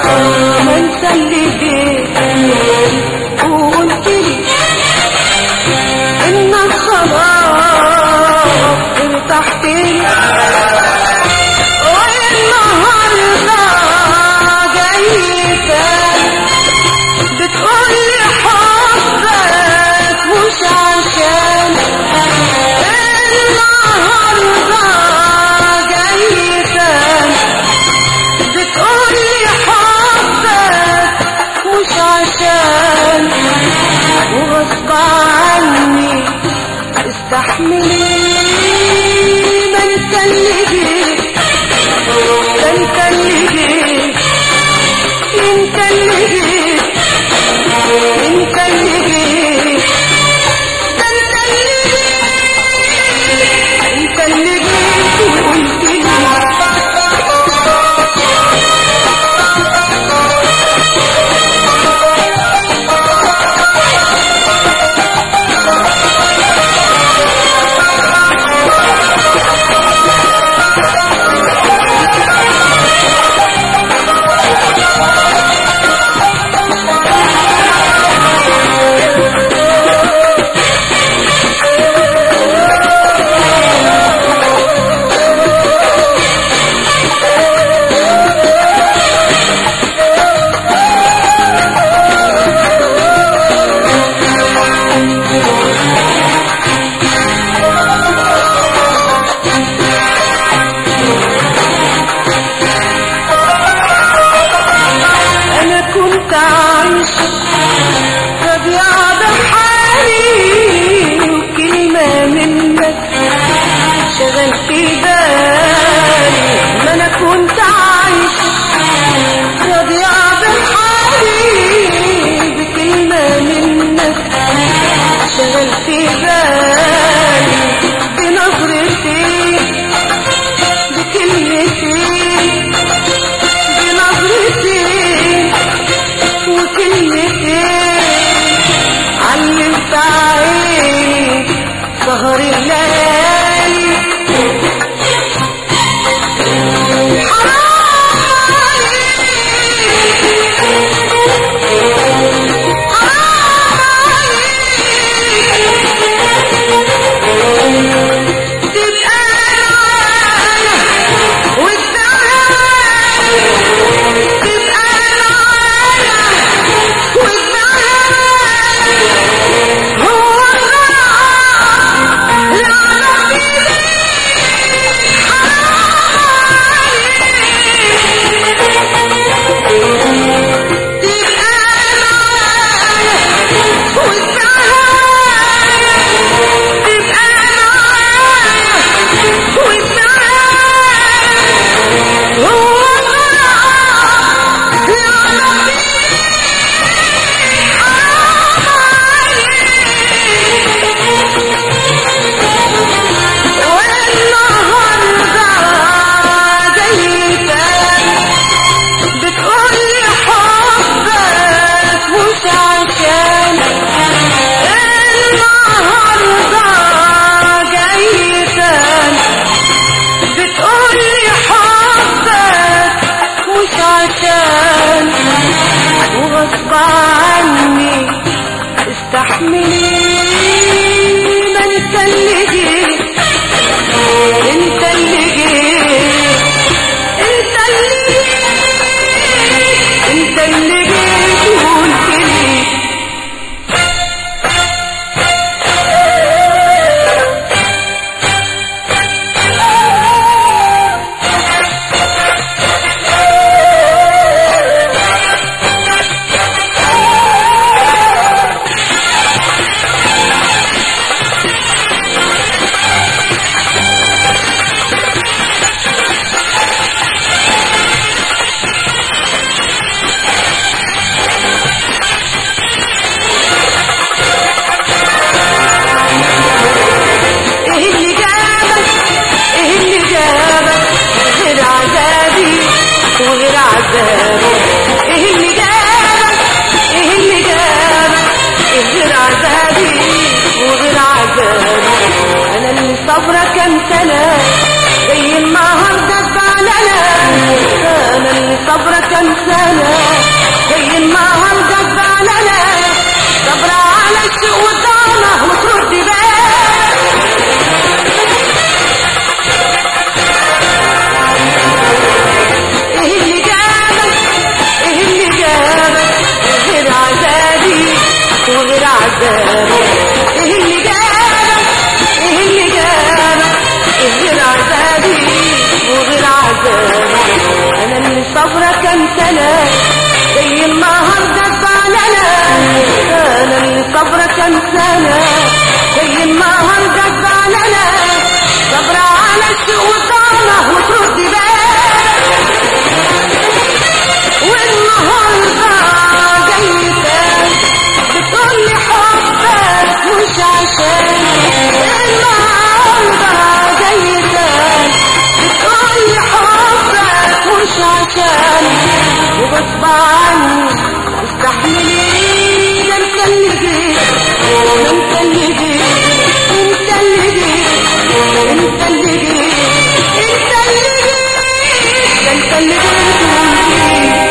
ما انت اللي جيت وقلت لي انك خلاص ارتحت لي والنهارده جاي تاني بتقولي حبك مش عشان النهارده جاي تاني بتقولي حبك مش عشان وغصب عني استحملي ما انت اللي جيت ده انت اللي جيت انت اللي جيت انت اللي جيت ده انت اللي جيت انت اللي جيت وقلت لي انا كنت عايشة ربيعة بحالي وكلمة منك شغلت بالي ما انا كنت عايشة ربيعة بحالي بكلمة منك شغلت بالي بنظرتي بكلمتي بنظرتي وكلمتين علمت عيني سهر الليالي حرام عليك حرام عليك تبقى معايا والدعاء تبقى معايا والدعاء هو الرعب لعنة بيدي حرام تبقى معايا والدعاء تبقى معايا والدعاء هو الرعب لعنة والنهارده جاي تاني بتقولي حبك مش عشان النهارده جاي تاني بتقولي حبك مش عشان وغصب عني استحملي ما انت اللي جيت انت اللي جيت انت اللي جيت انت اللي جيت وقلت لي صبرة كم سنة زي النهاردة زعلانة صبرة على الشوق والطعنة وترد بالك ايه اللي جابك ايه اللي جابك غير عذابي وغير عذابي ايه اللي جابك ايه اللي جابك غير عذابي وغير عذابي انا اللي صبرة كام سنة زي النهاردة زعلانة انا اللي صبرة كام سنة زي النهاردة زعلانة صبرة على الشوق وطعنة وترد بالك